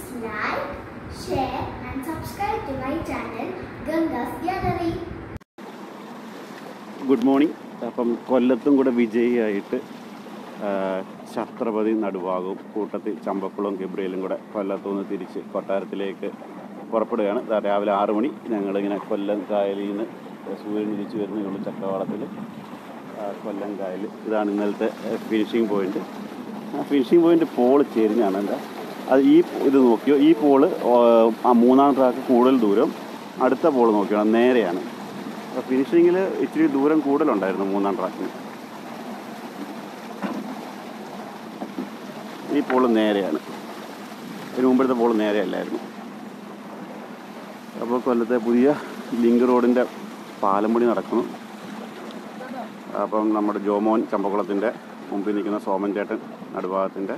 like, share and subscribe to my channel Ganga's Gallery. Good morning അപ്പം കൊല്ലത്തും കൂടെ വിജയിയായിട്ട് ആ, ഛത്രപതി നടുവാകും കൂട്ടത്തിൽ ചമ്പക്കുളവും ഗബ്രിയലും കൂടെ കൊല്ലത്തു നിന്ന് തിരിച്ച് കൊട്ടാരത്തിലേക്ക് പുറപ്പെടുകയാണ് ദാ രാവിലെ ആറ് മണി ഞങ്ങളിങ്ങനെ കൊല്ലം കായലിൽ നിന്ന് സൂര്യൻ ഉദിച്ച് വരുന്നതുള്ളൂ ചക്രവാളത്തിൽ കൊല്ലം കായൽ ഇതാണ് ഇന്നലത്തെ ഫിനിഷിംഗ് പോയിന്റ് ആ ഫിനിഷിംഗ് പോയിന്റ് പോൾ ചെരിഞ്ഞാണ് എന്താ അത് ഈ ഇത് നോക്കിയോ ഈ പോള് ആ മൂന്നാം ട്രാക്ക് കൂടുതൽ ദൂരം അടുത്ത പോൾ നോക്കിയോ നേരെയാണ് അപ്പോൾ ഫിനിഷിങ്ങിൽ ഇച്ചിരി ദൂരം കൂടുതലുണ്ടായിരുന്നു മൂന്നാം ട്രാക്കിന് ഈ പോള് നേരെയാണ് ഇതിന് മുമ്പത്തെ പോള് നേരെയല്ലായിരുന്നു അപ്പോൾ കൊല്ലത്തെ പുതിയ ലിങ്ക് റോഡിൻ്റെ പാലം പണി നടക്കുന്നു അപ്പം നമ്മുടെ ജോമോൻ ചമ്പക്കുളത്തിൻ്റെ മുമ്പിൽ നിൽക്കുന്ന സോമൻ ചേട്ടൻ നടുഭാഗത്തിൻ്റെ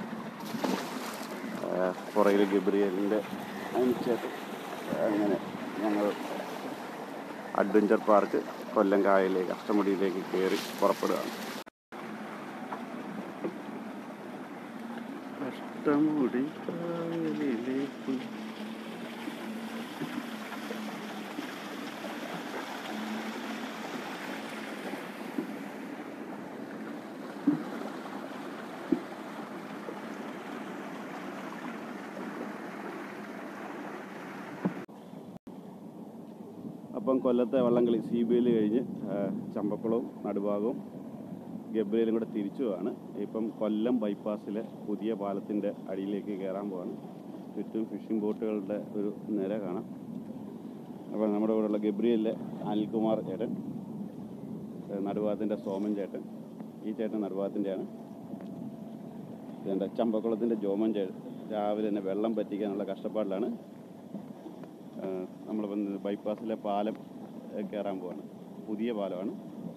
പുറകിൽ ഗബ്രിയലിൻ്റെ ചേട്ടൻ അങ്ങനെ ഞങ്ങൾ അഡ്വഞ്ചർ പാർക്ക് കൊല്ലം കായലിലേക്ക് അഷ്ടമുടിയിലേക്ക് കയറി പുറപ്പെടുകയാണ് അഷ്ടമുടി കായലിലേക്ക് അപ്പം കൊല്ലത്തെ വള്ളംകളി സി ബി എൽ കഴിഞ്ഞ് ആ, ചമ്പക്കുളവും നടുഭാഗവും ഗബ്രിയിലും കൂടെ തിരിച്ചു പോവാണ് ഇപ്പം കൊല്ലം ബൈപ്പാസിലെ പുതിയ പാലത്തിൻ്റെ അടിയിലേക്ക് കയറാൻ പോവാണ് ചുറ്റും ഫിഷിംഗ് ബോട്ടുകളുടെ ഒരു നിര കാണാം അപ്പോൾ നമ്മുടെ കൂടെയുള്ള ഗബ്രിയലിലെ അനിൽകുമാർ ചേട്ടൻ ഏ, നടുഭാഗത്തിൻ്റെ സോമൻ ചേട്ടൻ ഈ ചേട്ടൻ നടുഭാഗത്തിൻ്റെയാണ് ഇതെൻ്റെ ചമ്പക്കുളത്തിൻ്റെ ജോമൻ ചേട്ടൻ രാവിലെ തന്നെ വെള്ളം പറ്റിക്കാനുള്ള കഷ്ടപ്പാടിലാണ് നമ്മൾ ബൈപ്പാസിലെ പാലം ഏഹ്, കയറാൻ പോവാണ് പുതിയ പാലമാണ്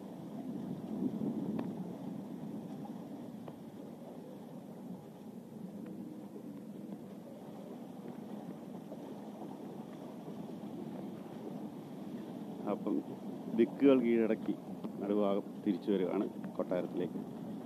അപ്പം ദിക്കുകൾ കീഴടക്കി നടുഭാഗം തിരിച്ചു വരികയാണ് കൊട്ടാരത്തിലേക്ക്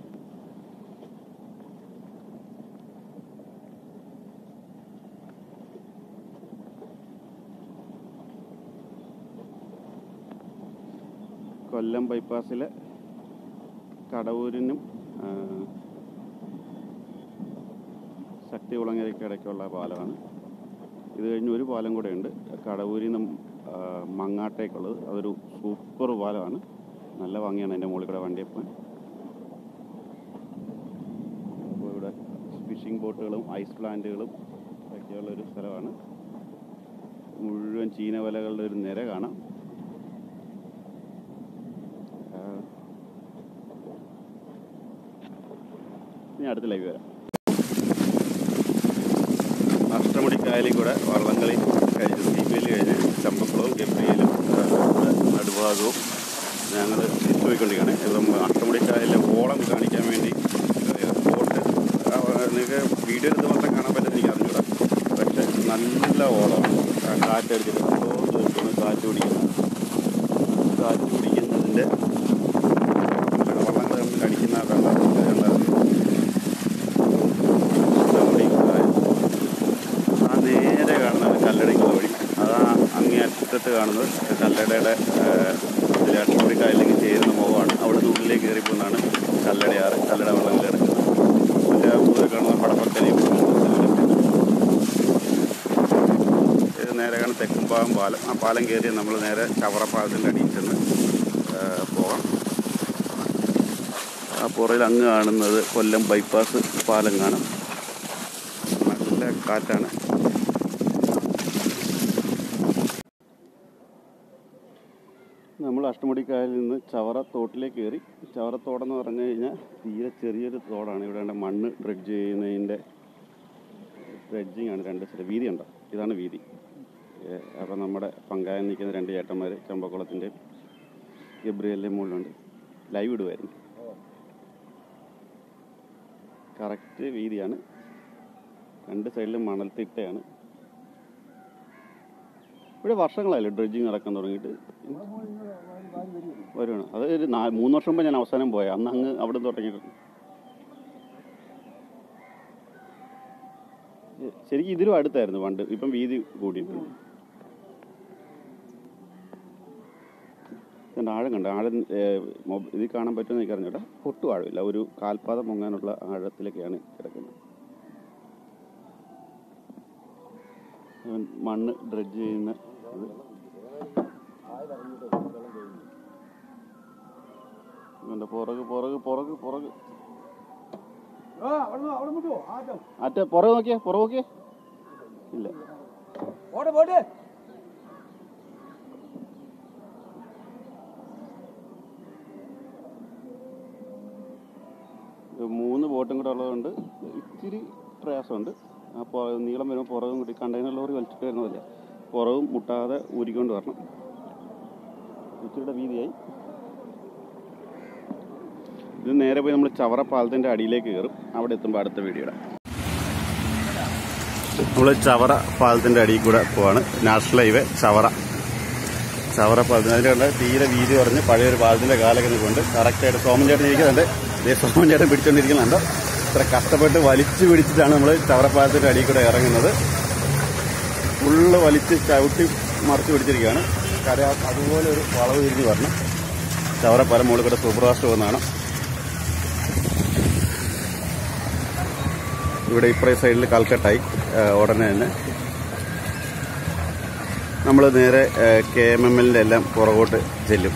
കൊല്ലം ബൈപ്പാസിലെ കടവൂരിനും ആ, ശക്തികുളങ്ങരയ്ക്ക് ഇടയ്ക്കുള്ള പാലമാണ് ഇത് കഴിഞ്ഞ് ഒരു പാലം കൂടെ ഉണ്ട് കടവൂരിൽ നിന്നും ആ, മങ്ങാട്ടേക്കുള്ളത് അതൊരു സൂപ്പർ പാലമാണ് നല്ല ഭംഗിയാണ് എൻ്റെ മുകളിൽ കൂടെ വണ്ടി പോകാൻ അപ്പോൾ ഇവിടെ ഫിഷിംഗ് ബോട്ടുകളും ഐസ് പ്ലാന്റുകളും ഒക്കെയുള്ള ഒരു സ്ഥലമാണ് മുഴുവൻ ചീനവലകളുടെ ഒരു നിര കാണാം ആ, ഇനി അടുത്ത ലൈവ് വരാം അഷ്ടമുടി കായലിൽ കൂടെ വള്ളംകളി കഴിഞ്ഞ് സി ബി എൽ കഴിഞ്ഞ് ചമ്പക്കുളവും ഗംഭീരിലും നടുഭാഗവും ഞങ്ങൾ തിരിച്ചു പോയിക്കൊണ്ടിരിക്കുകയാണ് ഇപ്പം അഷ്ടമുടി കായലിലെ ഓളം കാണിക്കാൻ വേണ്ടി ഏഹ്, ബോട്ട് ആ, നിങ്ങൾക്ക് വീഡിയോ എടുത്ത് മാത്രം കാണാൻ പറ്റുന്ന എനിക്ക് അറിഞ്ഞൂടാ പക്ഷെ നല്ല ഓളമാണ് ആ കാറ്റടിച്ചിട്ട് എന്തോ ദൂരത്താണ് കാറ്റ് പിടിക്കുന്നത് കാറ്റ് പിടിക്കുന്നതിൻ്റെ വള്ളങ്ങൾ തമ്മിൽ അടിക്കുന്ന വെള്ളത്തിൻ്റെ കണ്ടാൽ അഷ്ടമുടി കായൽ ആ നേരെ കാണുന്നത് കല്ലടയ്ക്കുള്ള വഴി അതാ അങ്ങേ അറ്റത്ത് കാണുന്നത് കല്ലടയുടെ ഇതിലെ അഷ്ടമുടി കായലിലേക്ക് ചേരുന്ന മുഖമാണ് അവിടെ നിന്ന് ഉള്ളിലേക്ക് കയറി പോകുന്നതാണ് കല്ലടയാറ് കല്ലട വെള്ളത്തിൽ കിടക്കുന്നത് മറ്റേ ദൂരെ കാണുന്ന പടപ്പക്കലയും ഇത് നേരെ കാണുന്ന തെക്കുംഭാഗം പാലം ആ പാലം കയറി നമ്മൾ നേരെ ചവറപ്പാലത്തിൻ്റെ അടിയിൽ ചെന്ന് ആ, പോകാം ആ പുറയിൽ അങ്ങ് കാണുന്നത് കൊല്ലം ബൈപ്പാസ് പാലം കാണാം നല്ല കാറ്റാണ് നമ്മൾ അഷ്ടമുടിക്കായലിൽ നിന്ന് ചവറ തോട്ടിലേക്ക് കയറി ചവറ തോടെന്ന് പറഞ്ഞു കഴിഞ്ഞാൽ തീരെ ചെറിയൊരു തോടാണ് ഇവിടെ ഉണ്ട് മണ്ണ് ഡ്രഡ്ജ് ചെയ്യുന്നതിൻ്റെ ഡ്രഡ്ജിങ് ആണ് രണ്ട് സ്ഥലം വീതി ഉണ്ടോ ഇതാണ് വീതി അപ്പോൾ നമ്മുടെ പങ്കായം നിൽക്കുന്ന രണ്ട് ചേട്ടന്മാർ ചമ്പക്കുളത്തിൻ്റെയും ഗബ്രിയലിൻ്റെയും മുകളിലുണ്ട് ലൈവ് ഇടുമായിരുന്നു കറക്റ്റ് വീതിയാണ് രണ്ട് സൈഡിലും മണൽത്തിട്ടയാണ് ഇവിടെ വർഷങ്ങളായല്ലോ ഡ്രഡ്ജിങ് നടക്കാൻ തുടങ്ങിയിട്ട് വരുവാണ് അത് ഒരു നാ മൂന്ന് വർഷം മുമ്പ് ഞാൻ അവസാനം പോയ അന്ന് അങ്ങ് അവിടെ തുടങ്ങിയിട്ടുണ്ട് ശരിക്കും ഇതിലും അടുത്തായിരുന്നു പണ്ട് ഇപ്പം വീതി കൂടിയിട്ടുണ്ട് ഇതിൻ്റെ ആഴം കണ്ട ആഴം ഏഹ്, മൊബ- ഇതിൽ കാണാൻ പറ്റുമെന്ന് എനിക്ക് അറിഞ്ഞൂടാ ഒട്ടും ആഴമില്ല ഒരു കാൽപാദം പൊങ്ങാനുള്ള ആഴത്തിലൊക്കെയാണ് കിടക്കുന്നത് അവൻ മണ്ണ് ഡ്രഡ്ജ് ചെയ്യുന്ന ഇത് ഇവൻ്റെ പുറക് പുറക് പുറക് പുറക് അറ്റ പുറകെ നോക്കിയേ പുറകെ നോക്കിയേ ഇല്ല പോട്ടെ പോട്ടെ ഇത് മൂന്ന് ബോട്ടും കൂടെ ഉള്ളതുകൊണ്ട് ഇച്ചിരി പ്രയാസമുണ്ട് ആ പുറ നീളം വരുമ്പോൾ പുറകും കൂടി കണ്ടെയ്നർ ലോറി വലിച്ചിട്ട് വരുന്നതല്ലേ പുറകും മുട്ടാതെ ഊരിക്കൊണ്ട് വരണം ഇച്ചിരിയുടെ വീതിയായി ഇത് നേരെ പോയി നമ്മൾ ചവറ പാലത്തിൻ്റെ അടിയിലേക്ക് കയറും അവിടെ എത്തുമ്പോൾ അടുത്ത വീഡിയോയുടെ നമ്മൾ ചവറ പാലത്തിൻ്റെ അടിയിൽ കൂടെ പോവാണ് നാഷണൽ ഹൈവേ ചവറ ചവറ പാലത്തിന് അതിൻ്റെ കണ്ട് തീരെ വീതി പറഞ്ഞ് പഴയൊരു പാലത്തിൻ്റെ കാലൊക്കെ നിൽക്കുന്നുണ്ട് കറക്റ്റായിട്ട് സോമൻ ചേട്ടൻ ഇരിക്കുന്നുണ്ട് ഇതേ സോമൻ ചേട്ടൻ പിടിച്ചുകൊണ്ടിരിക്കുന്നുണ്ട് ഇത്ര കഷ്ടപ്പെട്ട് വലിച്ചു പിടിച്ചിട്ടാണ് നമ്മൾ ചവറപ്പാലത്തിൻ്റെ അടിയിൽ കൂടെ ഇറങ്ങുന്നത് ഫുള്ള് വലിച്ച് ചവിട്ടി മറിച്ച് പിടിച്ചിരിക്കുകയാണ് കര അതുപോലെ ഒരു വളവ് തിരിഞ്ഞ് വരണം ചവറപ്പാലം മുകളിൽ കൂടെ സൂപ്പർ ഫാസ്റ്റ് പോകുന്നതാണ് ഇവിടെ ഇപ്പറേ സൈഡിൽ കൽക്കട്ടായി ആ, ഉടനെ തന്നെ നമ്മൾ നേരെ കെ എം എം എല്ലിൻ്റെ എല്ലാം പുറകോട്ട് ചെല്ലും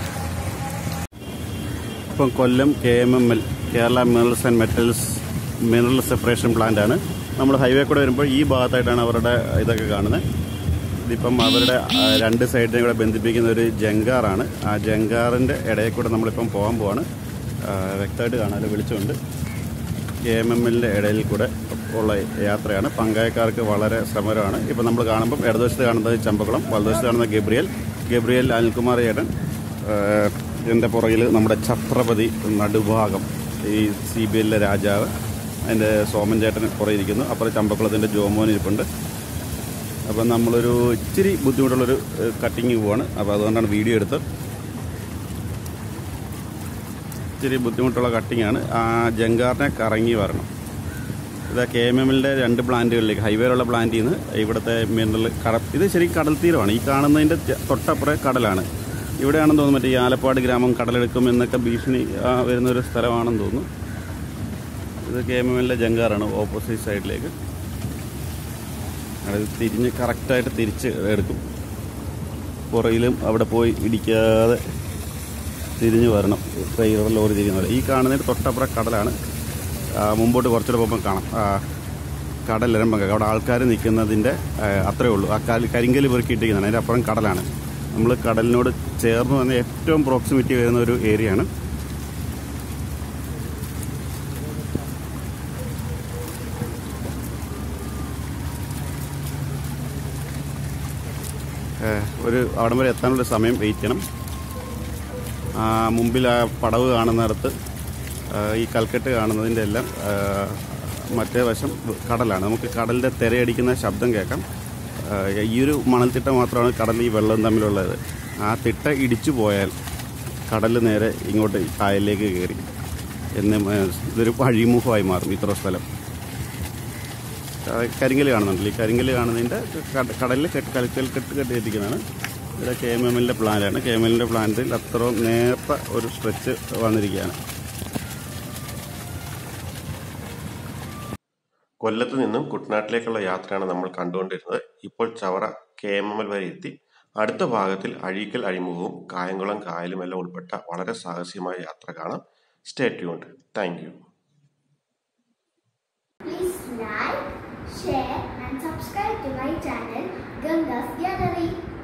ഇപ്പം Kollam K M M L Kerala minerals and metals mineral separation plant ആണ് നമ്മൾ ഹൈവേ കൂടെ വരുമ്പോൾ ഈ ഭാഗത്തായിട്ടാണ് അവരുടെ ഇതൊക്കെ കാണുന്നത് ഇതിപ്പം അവരുടെ ആ, രണ്ട് സൈഡിനെ കൂടെ ബന്ധിപ്പിക്കുന്ന ഒരു ജങ്കാറാണ് ആ ജങ്കാറിൻ്റെ ഇടയിൽ കൂടെ നമ്മളിപ്പം പോകാൻ പോവാണ് ആ, വ്യക്തമായിട്ട് കാണാമല്ലോ വിളിച്ചുകൊണ്ട് കെ എം എം എല്ലിൻ്റെ ഇടയിൽ കൂടെ ഉള്ള യാത്രയാണ് പങ്കായക്കാർക്ക് വളരെ ശ്രമകരമാണ് ഇപ്പം നമ്മൾ കാണുമ്പോൾ ഇടതുവശത്ത് കാണുന്നത് ചമ്പക്കുളം വലതുവശത്ത് കാണുന്നത് ഗബ്രിയൽ ഗബ്രിയൽ അനിൽകുമാർ ചേട്ടൻ എൻ്റെ പുറകിൽ നമ്മുടെ ഛത്രപതി നടുഭാഗം ഈ സി ബി എല്ലിലെ രാജാവ് അതിൻ്റെ സോമൻ ചേട്ടൻ പുറകെ ഇരിക്കുന്നു അപ്പുറം ചമ്പക്കുളത്തിൻ്റെ ജോമോൻ ഇരിപ്പുണ്ട് അപ്പം നമ്മളൊരു ഇച്ചിരി ബുദ്ധിമുട്ടുള്ളൊരു കട്ടിങ് പോവാണ് അപ്പോൾ അതുകൊണ്ടാണ് വീഡിയോ എടുത്ത് ഇച്ചിരി ബുദ്ധിമുട്ടുള്ള കട്ടിംഗ് ആണ് ആ ജങ്കാറിനെ കറങ്ങി വരണം ഇത് കെ എം എമ്മിൻ്റെ രണ്ട് പ്ലാന്റുകളിലേക്ക് ഹൈവേയിലുള്ള പ്ലാന്റിൽ നിന്ന് ഇവിടുത്തെ മിനറൽ കട ഇത് ശരിക്കും കടൽ തീരമാണ് ഈ കാണുന്നതിൻ്റെ ചെ- തൊട്ടപ്പുറം കടലാണ് ഇവിടെയാണെന്ന് തോന്നുന്നു മറ്റേ ഈ ആലപ്പാട് ഗ്രാമം കടലെടുക്കും എന്നൊക്കെ ഭീഷണി ആ, വരുന്ന ഒരു സ്ഥലമാണെന്ന് തോന്നുന്നു ഇത് കെ എം എമ്മിലെ ജങ്കാറാണ് ഓപ്പോസിറ്റ് സൈഡിലേക്ക് അത് തിരിഞ്ഞ് കറക്റ്റായിട്ട് തിരിച്ച് എടുക്കും പുറകിലും അവിടെ പോയി ഇടിക്കാതെ തിരിഞ്ഞു വരണം ട്രെയിലർ ലോറി തിരിയുന്ന പോലെ ഈ കാണുന്നതിന് തൊട്ടപ്പുറം കടലാണ് ആ, മുമ്പോട്ട് കുറച്ചുകൂടെ പോകുമ്പോൾ കാണാം ആ, കടലിരമ്പം അവിടെ ആൾക്കാർ നിൽക്കുന്നതിൻ്റെ ആ, അത്രേ ഉള്ളൂ ആ കൽ കരിങ്കല് പെറുക്കിയിട്ടിരിക്കുന്നതാണ് അതിൻ്റെ അപ്പുറം കടലാണ് നമ്മൾ കടലിനോട് ചേർന്ന് വന്ന ഏറ്റവും പ്രോക്സിമിറ്റി വരുന്ന ഒരു ഏരിയയാണ് ഏ, ഒരു അവിടം വരെ എത്താനുള്ള സമയം വെയിറ്റ് ചെയ്യണം ആ, മുമ്പിൽ ആ പടവ് കാണുന്നിടത്ത് ആ, ഈ കൽക്കെട്ട് കാണുന്നതിൻ്റെ എല്ലാം ആ, മറ്റേ വശം കടലാണ് നമുക്ക് കടലിൻ്റെ തിരയടിക്കുന്ന ശബ്ദം കേൾക്കാം ആ, ഈ ഒരു മണൽത്തിട്ട മാത്രമാണ് കടൽ ഈ വെള്ളം തമ്മിലുള്ളത് ആ തിട്ട ഇടിച്ചു പോയാൽ കടൽ നേരെ ഇങ്ങോട്ട് കായലിലേക്ക് കയറി എന്ന് മ- ഇതൊരു അഴിമുഖമായി മാറും ഇത്ര സ്ഥലം കരിങ്കല് കാണുന്നുണ്ടല്ലോ ഈ കരിങ്കല് കാണുന്നതിൻ്റെ കട- കടലിൽ കെട്ട് കൽക്കൽ കെട്ട് കെട്ടിയിരിക്കുന്നതാണ് ഇവിടെ കെ എം എമ്മിൻ്റെ പ്ലാന്റാണ് കെ എം എല്ലിൻ്റെ പ്ലാന്റിൽ അത്രയും നേർത്ത ഒരു സ്ട്രെച്ച് വന്നിരിക്കുകയാണ് കൊല്ലത്ത് നിന്നും കുട്ടനാട്ടിലേക്കുള്ള യാത്രയാണ് നമ്മൾ കണ്ടുകൊണ്ടിരുന്നത് ഇപ്പോൾ Chavara K M M L വരെ എത്തി അടുത്ത ഭാഗത്തിൽ അഴീക്കൽ അഴിമുഖവും കായംകുളം കായലും എല്ലാം ഉൾപ്പെട്ട വളരെ സാഹസികമായ യാത്ര കാണാം stay tuned thank you Please like, share and subscribe to my channel Ganga's Gallery.